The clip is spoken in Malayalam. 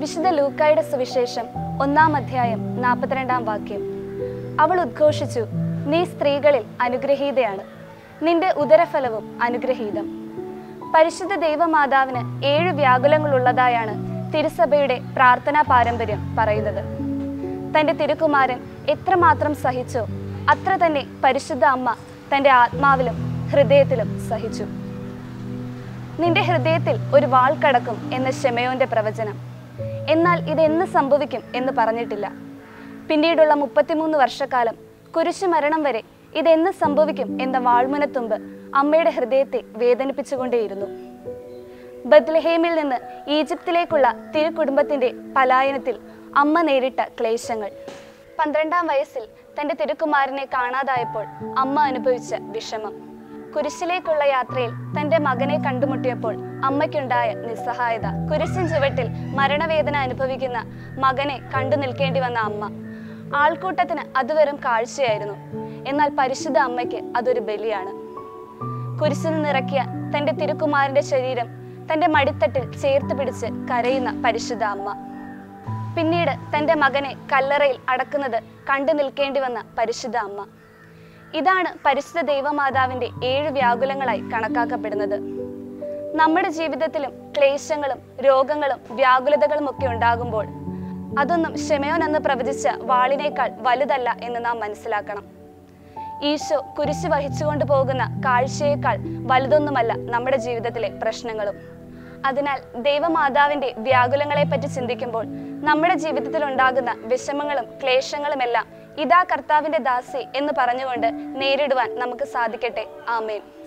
വിശുദ്ധ ലൂക്കായുടെ സുവിശേഷം ഒന്നാം അധ്യായം നാൽപ്പത്തിരണ്ടാം വാക്യം അവൾ ഉദ്ഘോഷിച്ചു നീ സ്ത്രീകളിൽ അനുഗ്രഹീതയാണ് നിന്റെ ഉദരഫലവും അനുഗ്രഹീതം പരിശുദ്ധ ദൈവമാതാവിന് ഏഴ് വ്യാകുലങ്ങളുള്ളതായാണ് തിരുസഭയുടെ പ്രാർത്ഥനാ പാരമ്പര്യം പറയുന്നത് തന്റെ തിരുക്കുമാരൻ എത്രമാത്രം സഹിച്ചോ അത്ര തന്നെ പരിശുദ്ധ അമ്മ തന്റെ ആത്മാവിലും ഹൃദയത്തിലും സഹിച്ചു നിന്റെ ഹൃദയത്തിൽ ഒരു വാൾ കടക്കും എന്ന ഷെമയോന്റെ പ്രവചനം എന്നാൽ ഇതെന്ന് സംഭവിക്കും എന്ന് പറഞ്ഞിട്ടില്ല പിന്നീടുള്ള മുപ്പത്തിമൂന്ന് വർഷക്കാലം കുരിശു മരണം വരെ ഇതെന്ന് സംഭവിക്കും എന്ന വാൾമുനത്തുമ്പ് അമ്മയുടെ ഹൃദയത്തെ വേദനിപ്പിച്ചുകൊണ്ടേയിരുന്നു ബദ്ലഹേമിൽ നിന്ന് ഈജിപ്തിലേക്കുള്ള തിരുക്കുടുംബത്തിന്റെ പലായനത്തിൽ അമ്മ നേരിട്ട ക്ലേശങ്ങൾ പന്ത്രണ്ടാം വയസ്സിൽ തന്റെ തിരുക്കുമാരനെ കാണാതായപ്പോൾ അമ്മ അനുഭവിച്ച വിഷമം കുരിശിലേക്കുള്ള യാത്രയിൽ തന്റെ മകനെ കണ്ടുമുട്ടിയപ്പോൾ അമ്മയ്ക്കുണ്ടായ നിസ്സഹായത കുരിശിൻ ചുവട്ടിൽ മരണവേദന അനുഭവിക്കുന്ന മകനെ കണ്ടു നിൽക്കേണ്ടി വന്ന അമ്മ ആൾക്കൂട്ടത്തിന് അത് വെറും കാഴ്ചയായിരുന്നു എന്നാൽ പരിശുദ്ധ അമ്മയ്ക്ക് അതൊരു ബലിയാണ് കുരിശിൽ നിന്നിറക്കിയ തന്റെ തിരുക്കുമാരന്റെ ശരീരം തന്റെ മടിത്തട്ടിൽ ചേർത്ത് പിടിച്ച് കരയുന്ന പരിശുദ്ധ അമ്മ പിന്നീട് തന്റെ മകനെ കല്ലറയിൽ അടക്കുന്നത് കണ്ടു നിൽക്കേണ്ടി വന്ന പരിശുദ്ധ അമ്മ ഇതാണ് പരിശുദ്ധ ദൈവമാതാവിന്റെ ഏഴ് വ്യാകുലങ്ങളായി കണക്കാക്കപ്പെടുന്നത് നമ്മുടെ ജീവിതത്തിലും ക്ലേശങ്ങളും രോഗങ്ങളും വ്യാകുലതകളും ഒക്കെ ഉണ്ടാകുമ്പോൾ അതൊന്നും ഷെമയോൻ എന്ന് പ്രവചിച്ച വാളിനേക്കാൾ വലുതല്ല എന്ന് നാം മനസ്സിലാക്കണം ഈശോ കുരിശ് വഹിച്ചുകൊണ്ട് പോകുന്ന കാഴ്ചയേക്കാൾ വലുതൊന്നുമല്ല നമ്മുടെ ജീവിതത്തിലെ പ്രശ്നങ്ങളും അതിനാൽ ദൈവമാതാവിന്റെ വ്യാകുലങ്ങളെപ്പറ്റി ചിന്തിക്കുമ്പോൾ നമ്മുടെ ജീവിതത്തിൽ ഉണ്ടാകുന്ന വിഷമങ്ങളും ക്ലേശങ്ങളുമെല്ലാം ഇതാ കർത്താവിന്റെ ദാസി എന്ന് പറഞ്ഞുകൊണ്ട് നേരിടുവാൻ നമുക്ക് സാധിക്കട്ടെ ആമേൻ